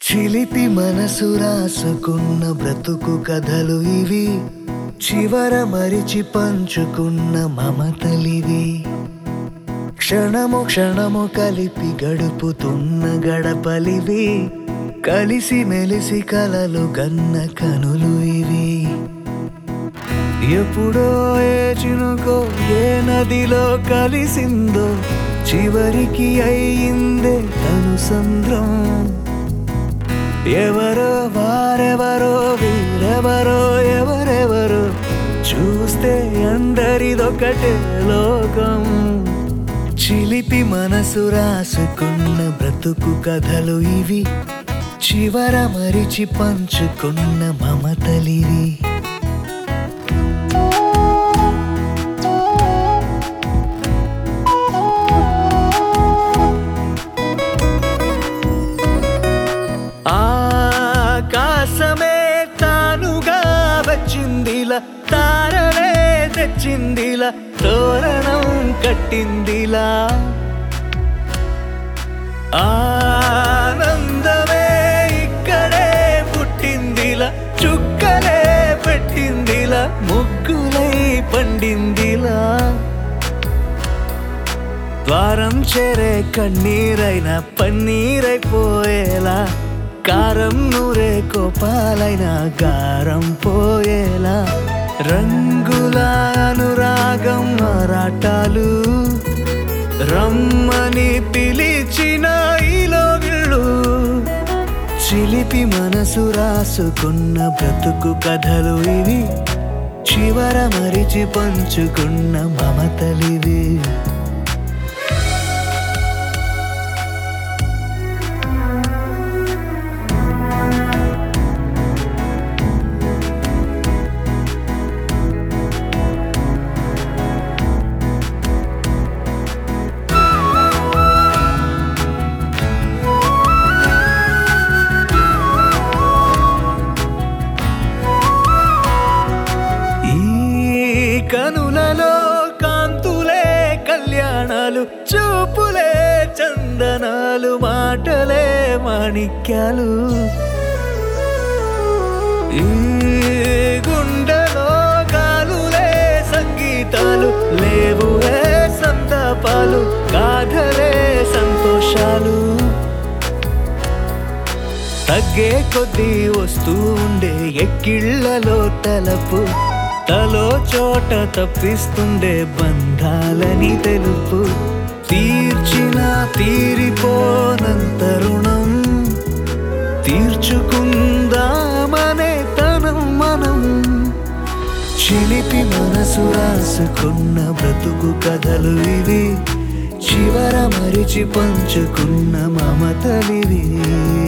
చిలిపి మనసు రాసుకున్న బ్రతుకు కథలు ఇవి చివర మరిచి పంచుకున్న మమతలివి క్షణము క్షణము కలిపి గడుపుతున్న గడపలివి కలిసి మెలిసి కలలు గన్న కనులు ఇవి ఎప్పుడో ఏ చినుకో ఏ నదిలో కలిసిందో చివరికి అయ్యిందే తను సంద్రం ఎవరో వారెవరో వీరెవరో ఎవరెవరో చూస్తే అందరిదొకటే లోకం చిలిపి మనసు రాసుకున్న బ్రతుకు కథలు ఇవి చివర మరిచి పంచుకున్న మమతలివి ఆకాశమే తానుగా వచ్చిందిలా తారలే తెచ్చిందిలా తోరణం కట్టిందిలా ఆనందమే ఇక్కడే పుట్టిందిలా చుక్కలే పెట్టిందిలా ముగ్గులై పండిందిలా ద్వారం చేరే కన్నీరైన పన్నీరైపోయేలా కారం నూరే కోపాలైన గారం పోయేలా రంగుల అనురాగం ఆరాటాలు రమ్మని పిలిచిన ఈలోగిళ్ళు చిలిపి మనసు రాసుకున్న బ్రతుకు కథలు ఇవి చివర మరిచి పంచుకున్న మమతలివి ఈ కనులలో కాంతులే కళ్యాణాలు చూపులే చందనాలు మాటలే మాణిక్యాలు ఈ గుండెలో గాలులే సంగీతాలు లేవులే సంతాపాలు గాథలే సంతోషాలు తగ్గే కొద్దీ వస్తూ ఉండే ఎక్కిళ్లలో తలపు తలో చోట తప్పిస్తుండే బంధాలని తెలుపు తీర్చిన తీరిపోనంత రుణం తీర్చుకుందామనే తనం మనం చిలిపి మనసు రాసుకున్న బ్రతుకు కథలు ఇవి చివర మరిచి పంచుకున్న మమతలివి